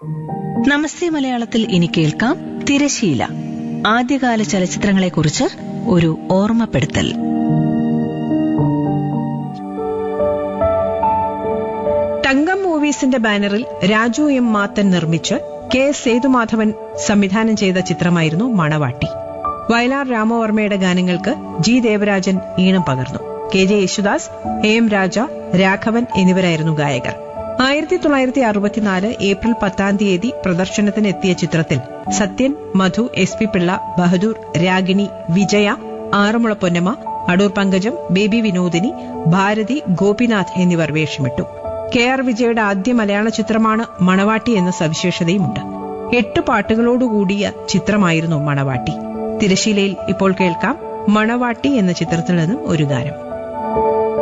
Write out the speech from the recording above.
നമസ്തേ മലയാളത്തിൽ ഇനി കേൾക്കാം തിരശീല ആദ്യകാല ചലച്ചിത്രങ്ങളെക്കുറിച്ച് ഒരു ഓർമ്മപ്പെടുത്തൽ തങ്കം മൂവീസിന്റെ ബാനറിൽ രാജു എം മാത്തൻ നിർമ്മിച്ച് കെ എസ് സേതുമാധവൻ സംവിധാനം ചെയ്ത ചിത്രമായിരുന്നു മണവാട്ടി വയലാർ രാമവർമ്മയുടെ ഗാനങ്ങൾക്ക് ജി ദേവരാജൻ ഈണം പകർന്നു K J Yesudas A M Raja Raghavan എന്നിവരായിരുന്നു ഗായകർ ആയിരത്തി തൊള്ളായിരത്തി അറുപത്തിനാല് ഏപ്രിൽ പത്താം തീയതി പ്രദർശനത്തിന് എത്തിയ ചിത്രത്തിൽ Sathyan Madhu S P Pillai Bahadur Ragini Vijaya Aranmula Ponnamma Adoor Pankajam baby Vinodini Bharathi Gopinath എന്നിവർ വേഷമിട്ടു കെ ആർ വിജയുടെ ആദ്യ മലയാള ചിത്രമാണ് മണവാട്ടി എന്ന സവിശേഷതയുമുണ്ട് എട്ട് പാട്ടുകളോടുകൂടിയ ചിത്രമായിരുന്നു മണവാട്ടി തിരശീലയിൽ ഇപ്പോൾ കേൾക്കാം മണവാട്ടി എന്ന ചിത്രത്തിൽ നിന്നും ഒരു ഗാനം